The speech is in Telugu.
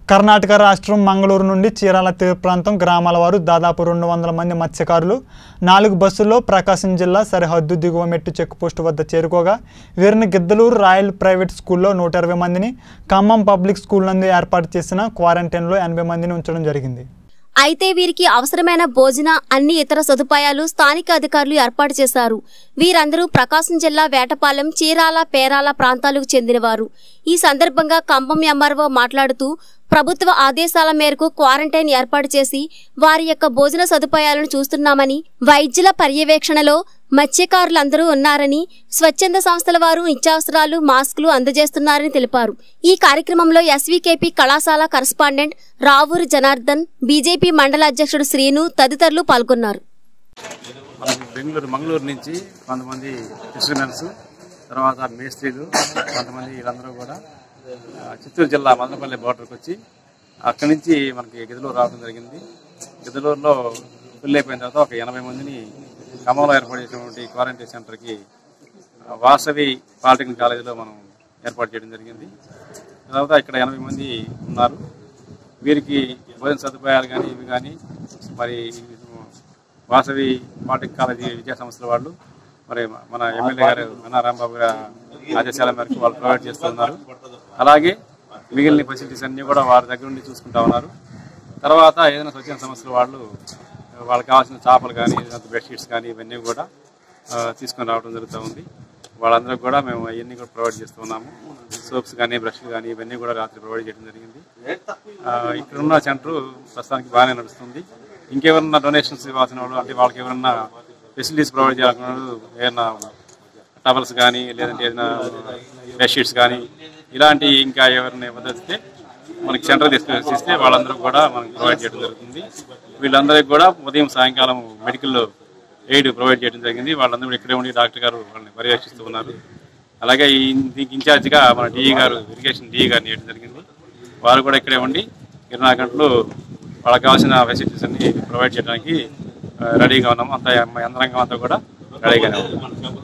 కర్ణాటక రాష్ట్రం మంగళూరు నుండి చీరాల తీర ప్రాంతం గ్రామాల వారు దాదాపు రెండు వందల మంది మత్స్యకారులు నాలుగు బస్సుల్లో ప్రకాశం జిల్లా సరిహద్దు దిగువ మెట్టు చెక్పోస్టు వద్ద చేరుకోగా వీరిని గిద్దలూరు రాయల్ ప్రైవేట్ స్కూల్లో నూట ఇరవై మందిని ఖమ్మం పబ్లిక్ స్కూల్ నందు ఏర్పాటు చేసిన క్వారంటైన్లో ఎనభై మందిని ఉంచడం జరిగింది అయితే వీరికి అవసరమైన భోజన అన్ని ఇతర సదుపాయాలు స్థానిక అధికారులు ఏర్పాటు చేశారు వీరందరూ ప్రకాశం జిల్లా వేటపాలెం చీరాల పేరాల ప్రాంతాలకు చెందినవారు ఈ సందర్భంగా ఖమ్మం ఎంఆర్ఓ మాట్లాడుతూ ప్రభుత్వ ఆదేశాల మేరకు క్వారంటైన్ ఏర్పాటు చేసి వారి యొక్క భోజన సదుపాయాలను చూస్తున్నామని వైద్యుల పర్యవేక్షణలో మత్స్యకారులందరూ ఉన్నారని స్వచ్ఛంద సంస్థల వారు నిత్యావసరాలు మాస్కులు అందజేస్తున్నారని తెలిపారు ఈ కార్యక్రమంలో ఎస్వీకేపీ కళాశాల కరస్పాండెంట్ రావూరు జనార్దన్ బీజేపీ మండల అధ్యక్షుడు శ్రీను తదితరులు పాల్గొన్నారు మనం బెంగళూరు మంగళూరు నుంచి కొంతమంది ఫిషర్మెన్స్ తర్వాత మేస్త్రీలు కొంతమంది వీళ్ళందరూ కూడా ఆ, చిత్తూరు జిల్లా మదనపల్లి బార్డర్కి వచ్చి అక్కడి నుంచి మనకి గిదలూరు రావడం జరిగింది గిదలూరులో ఫిల్ అయిపోయిన తర్వాత ఒక ఎనభై మందిని ఖమ్మంలో ఏర్పాటు చేసినటువంటి క్వారంటైన్ సెంటర్కి ఆ, వాసవి పాలిటెక్నిక్ కాలేజీలో మనం ఏర్పాటు చేయడం జరిగింది తర్వాత ఇక్కడ ఎనభై మంది ఉన్నారు వీరికి భోజన సదుపాయాలు కానీ ఇవి కానీ మరి వాసవి పాలిటెక్ కాలేజీ విద్యా సంస్థల వాళ్ళు మరి మన ఎమ్మెల్యే గారు అన్నా రాంబాబు గారి ఆదేశాల మేరకు వాళ్ళు ప్రొవైడ్ చేస్తున్నారు అలాగే మిగిలిన ఫెసిలిటీస్ అన్ని కూడా వారి దగ్గర నుండి చూసుకుంటా ఉన్నారు తర్వాత ఏదైనా స్వచ్ఛంద సంస్థల వాళ్ళు వాళ్ళకి కావాల్సిన చేపలు కానీ బెడ్షీట్స్ కానీ ఇవన్నీ కూడా ఆ, తీసుకొని రావడం జరుగుతూ ఉంది వాళ్ళందరికీ కూడా మేము అవన్నీ కూడా ప్రొవైడ్ చేస్తున్నాము సోప్స్ కానీ బ్రష్లు కానీ ఇవన్నీ కూడా రాత్రి ప్రొవైడ్ చేయడం జరిగింది ఆ, ఇక్కడ ఉన్న సెంటర్ ప్రస్తుతానికి బాగానే నడుస్తుంది ఇంకెవరన్నా డొనేషన్స్ ఇవ్వాల్సిన వాళ్ళు అంటే వాళ్ళకి ఎవరన్నా ఫెసిలిటీస్ ప్రొవైడ్ చేయాలనుకున్న వాళ్ళు ఏదైనా టవల్స్ కానీ లేదంటే ఏదైనా బెడ్షీట్స్ కానీ ఇలాంటి ఇంకా ఎవరైనా ఇవ్వదలిస్తే మనకి సెంటర్ తీసుకొచ్చి ఇస్తే వాళ్ళందరూ కూడా మనకి ప్రొవైడ్ చేయడం జరుగుతుంది వీళ్ళందరికీ కూడా ఉదయం సాయంకాలం మెడికల్ ఎయిడ్ ప్రొవైడ్ చేయడం జరిగింది వాళ్ళందరూ కూడా ఇక్కడే ఉండి డాక్టర్ గారు వాళ్ళని పర్యవేక్షిస్తూ ఉన్నారు అలాగే ఈ దీనికి ఇన్ఛార్జిగా మన డిఈ గారు ఇరిగేషన్ డిఈ గారిని చేయడం జరిగింది వారు కూడా ఇక్కడే ఉండి ఇరవై నాలుగు గంటలు వాళ్ళకి కావాల్సిన ఫెసిలిటీస్ అన్ని ప్రొవైడ్ చేయడానికి ఆ, రెడీగా ఉన్నాము అంతా యంత్రాంగం అంతా కూడా రెడీగానే ఉంది